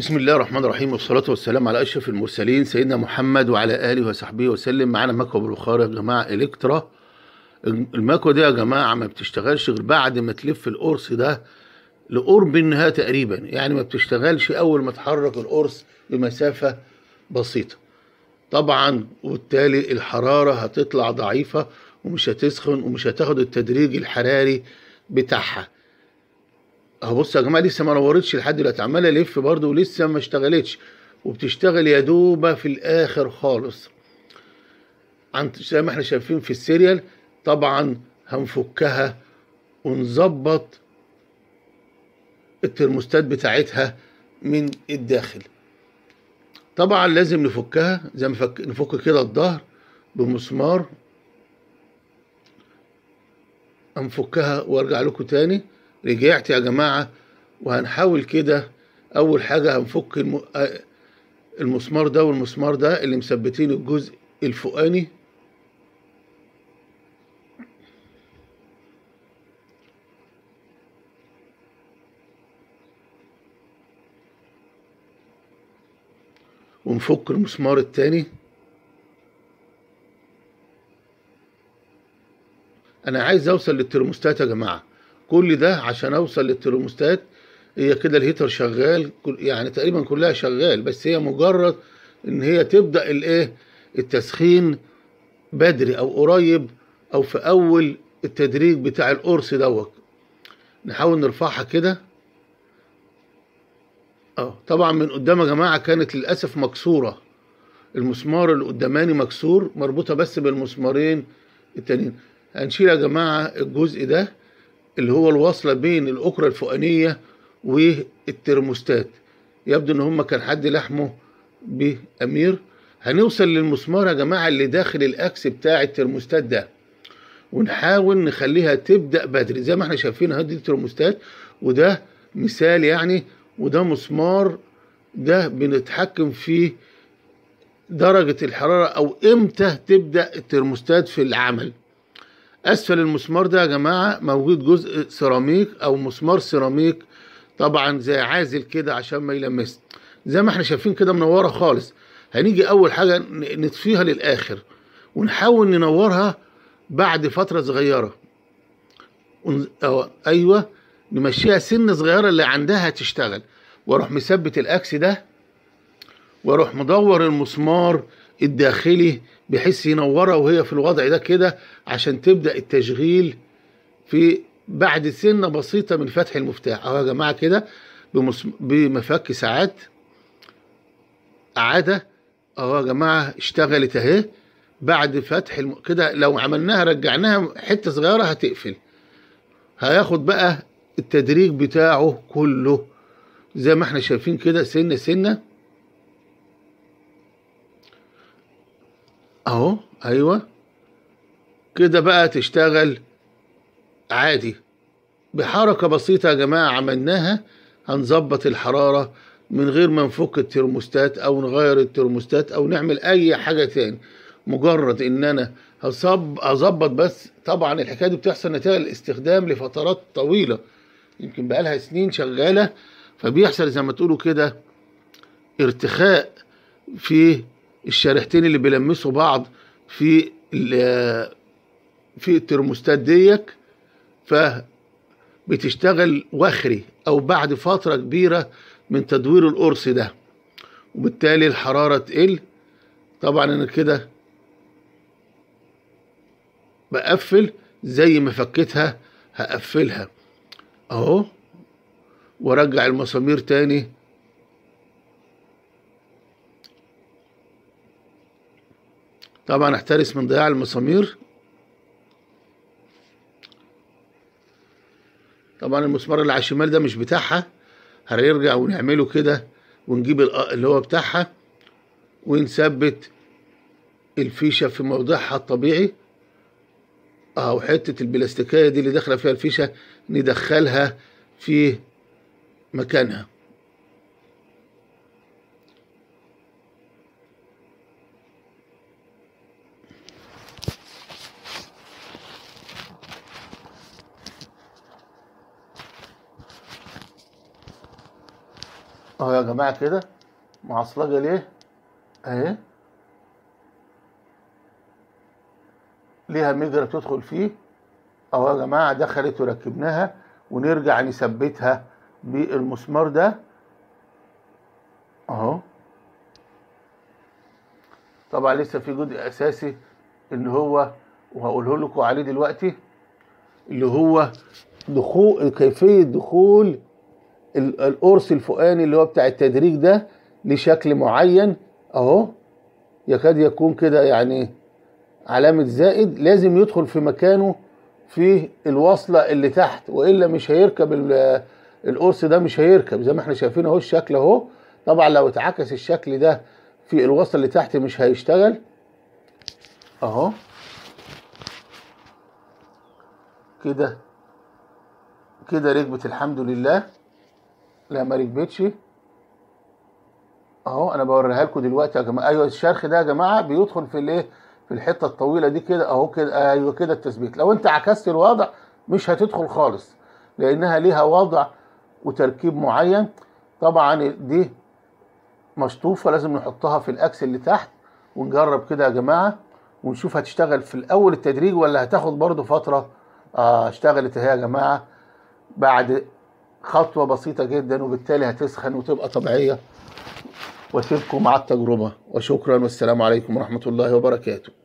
بسم الله الرحمن الرحيم والصلاة والسلام على أشرف المرسلين سيدنا محمد وعلى آله وصحبه وسلم معانا مكوى بالبخار يا جماعة إلكترا المكوى دي يا جماعة ما بتشتغلش غير بعد ما تلف القرص ده لقرب النهاية تقريبا يعني ما بتشتغلش أول ما تحرك القرص بمسافة بسيطة طبعا وبالتالي الحرارة هتطلع ضعيفة ومش هتسخن ومش هتاخد التدريج الحراري بتاعها اهو بص يا جماعه لسه ما نورتش لحد دلوقتي عماله الف برضه ولسه ما اشتغلتش وبتشتغل يا دوبه في الاخر خالص عن زي ما احنا شايفين في السيريال طبعا هنفكها ونظبط الترموستات بتاعتها من الداخل طبعا لازم نفكها زي ما فك... نفك كده الظهر بمسمار انفكها وارجع لكم تاني رجعت يا جماعة وهنحاول كده أول حاجة هنفك الم... المسمار ده والمسمار ده اللي مثبتين الجزء الفوقاني ونفك المسمار التاني انا عايز اوصل للترموستات يا جماعه كل ده عشان اوصل للترموستات هي كده الهيتر شغال يعني تقريبا كلها شغال بس هي مجرد ان هي تبدا الايه التسخين بدري او قريب او في اول التدريج بتاع القرص دوت نحاول نرفعها كده اه طبعا من قدام يا جماعه كانت للاسف مكسوره المسمار اللي قداماني مكسور مربوطه بس بالمسمارين التانيين هنشيل يا جماعه الجزء ده اللي هو الوصلة بين الأكرة الفوقانية والترموستات يبدو إن هما كان حد لحمه بأمير هنوصل للمسمار يا جماعة اللي داخل الأكس بتاع الترموستات ده ونحاول نخليها تبدأ بدري زي ما احنا شايفين هدي الترموستات وده مثال يعني وده مسمار ده بنتحكم فيه درجة الحرارة أو إمتى تبدأ الترموستات في العمل اسفل المسمار ده يا جماعه موجود جزء سيراميك او مسمار سيراميك طبعا زي عازل كده عشان ما يلمس زي ما احنا شايفين كده منوره خالص هنيجي اول حاجه نطفيها للاخر ونحاول ننورها بعد فتره صغيره ايوه نمشيها سن صغيره اللي عندها تشتغل واروح مثبت الاكس ده واروح مدور المسمار الداخلي بحيث ينورها وهي في الوضع ده كده عشان تبدا التشغيل في بعد سنه بسيطه من فتح المفتاح اهو يا جماعه كده بمس... بمفك ساعات عاده اهو يا جماعه اشتغلت اهي بعد فتح الم... كده لو عملناها رجعناها حته صغيره هتقفل هياخد بقى التدريج بتاعه كله زي ما احنا شايفين كده سنه سنه اهو ايوه كده بقى تشتغل عادي بحركة بسيطة يا جماعة عملناها هنظبط الحرارة من غير ما نفك الترموستات او نغير الترموستات او نعمل اي حاجة تاني مجرد ان انا هصب اظبط بس طبعا الحكاية دي بتحصل نتيجة الاستخدام لفترات طويلة يمكن بقالها سنين شغالة فبيحصل زي ما تقولوا كده ارتخاء في الشريحتين اللي بيلمسوا بعض في في الترموستات ديك فبتشتغل وخري او بعد فتره كبيره من تدوير القرص ده وبالتالي الحراره تقل طبعا انا كده بقفل زي ما فكيتها هقفلها اهو وارجع المسامير تاني طبعا احترس من ضياع المسامير طبعا المسمار اللي على الشمال ده مش بتاعها هنرجع ونعمله كده ونجيب اللي هو بتاعها ونثبت الفيشة في موضعها الطبيعي اهو حتة البلاستيكية دي اللي داخلة فيها الفيشة ندخلها في مكانها اهو يا جماعه كده معصلجه ليه اهي ليها مجرى تدخل فيه اهو يا جماعه دخلت وركبناها ونرجع نثبتها بالمسمار ده اهو طبعا لسه في جزء اساسي اللي هو وهقوله لكم عليه دلوقتي اللي هو دخول كيفيه دخول ال- القرص الفوقاني اللي هو بتاع التدريج ده لشكل معين اهو يكاد يكون كده يعني علامة زائد لازم يدخل في مكانه في الوصلة اللي تحت وإلا مش هيركب ال- القرص ده مش هيركب زي ما احنا شايفين اهو الشكل اهو طبعا لو اتعكس الشكل ده في الوصلة اللي تحت مش هيشتغل اهو كده كده ركبت الحمد لله لا ما ركبتش اهو انا بوريها لكم دلوقتي يا جماعه ايوه الشرخ ده يا جماعه بيدخل في الايه في الحته الطويله دي كده اهو كده ايوه كده التثبيت لو انت عكست الوضع مش هتدخل خالص لانها ليها وضع وتركيب معين طبعا دي مشطوفه لازم نحطها في الاكس اللي تحت ونجرب كده يا جماعه ونشوف هتشتغل في الاول التدريج ولا هتاخد برضو فتره اه اشتغلت اهي يا جماعه بعد خطوه بسيطه جدا وبالتالي هتسخن وتبقى طبيعيه واسيبكم مع التجربه وشكرا والسلام عليكم ورحمه الله وبركاته